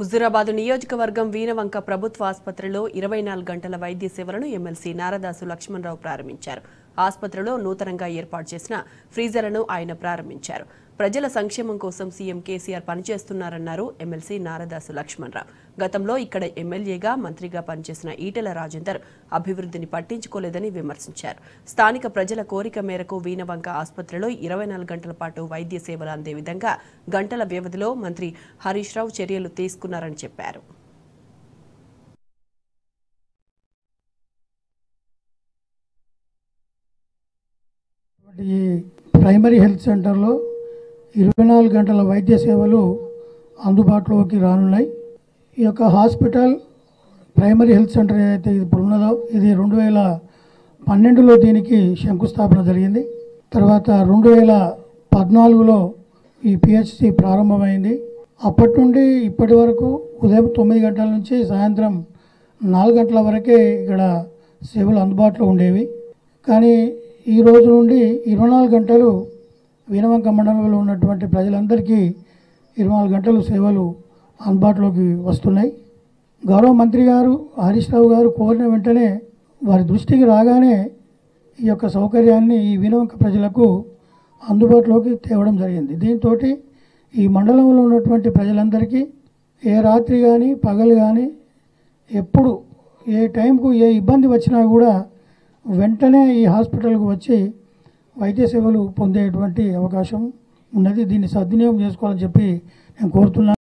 హుజూరాబాద్ నియోజకవర్గం వీనవంక ప్రభుత్వ ఆసుపత్రిలో ఇరవై నాలుగు గంటల వైద్య సేవలను ఎమ్మెల్సీ నారదాసు లక్ష్మణరావు ప్రారంభించారు ఆసుపత్రిలో నూతనంగా ఏర్పాటు చేసిన ఫ్రీజర్లను ఆయన ప్రారంభించారు ప్రజల సంక్షేమం కోసం సీఎం కేసీఆర్ పనిచేస్తున్నారన్నారు ఎమ్మెల్సీ నారదాసు లక్ష్మణరావు గతంలో ఇక్కడ ఎమ్మెల్యేగా మంత్రిగా పనిచేసిన ఈటెల రాజేందర్ అభివృద్ధిని పట్టించుకోలేదని విమర్శించారు స్థానిక ప్రజల కోరిక మేరకు వీనవంక ఆసుపత్రిలో ఇరవై నాలుగు గంటల పాటు వైద్య సేవలు అందే విధంగా గంటల వ్యవధిలో మంత్రి హరీష్ రావు చర్యలు తీసుకున్నారని చెప్పారు ఈ ప్రైమరీ హెల్త్ సెంటర్లో ఇరవై నాలుగు గంటల వైద్య సేవలు అందుబాటులోకి రానున్నాయి ఈ యొక్క హాస్పిటల్ ప్రైమరీ హెల్త్ సెంటర్ ఏదైతే ఇది ఇప్పుడు ఉన్నదో ఇది రెండు వేల పన్నెండులో దీనికి శంకుస్థాపన జరిగింది తర్వాత రెండు వేల పద్నాలుగులో ఈ పిహెచ్సి ప్రారంభమైంది అప్పటి నుండి ఇప్పటి వరకు ఉదయం తొమ్మిది గంటల నుంచి సాయంత్రం నాలుగు గంటల వరకే ఇక్కడ సేవలు అందుబాటులో ఉండేవి కానీ ఈ రోజు నుండి ఇరవై నాలుగు గంటలు వీనవంక మండలంలో ఉన్నటువంటి ప్రజలందరికీ ఇరవై నాలుగు గంటలు సేవలు అందుబాటులోకి వస్తున్నాయి గౌరవ మంత్రి గారు హరీష్ రావు గారు కోరిన వెంటనే వారి దృష్టికి రాగానే ఈ యొక్క సౌకర్యాన్ని ఈ వినవంక ప్రజలకు అందుబాటులోకి తేవడం జరిగింది దీంతో ఈ మండలంలో ఉన్నటువంటి ప్రజలందరికీ ఏ రాత్రి కానీ పగలు కానీ ఎప్పుడు ఏ టైంకు ఏ ఇబ్బంది వచ్చినా కూడా వెంటనే ఈ హాస్పిటల్కు వచ్చి వైద్య సేవలు పొందేటువంటి అవకాశం ఉన్నది దీన్ని సద్వినియోగం చేసుకోవాలని చెప్పి నేను కోరుతున్నాను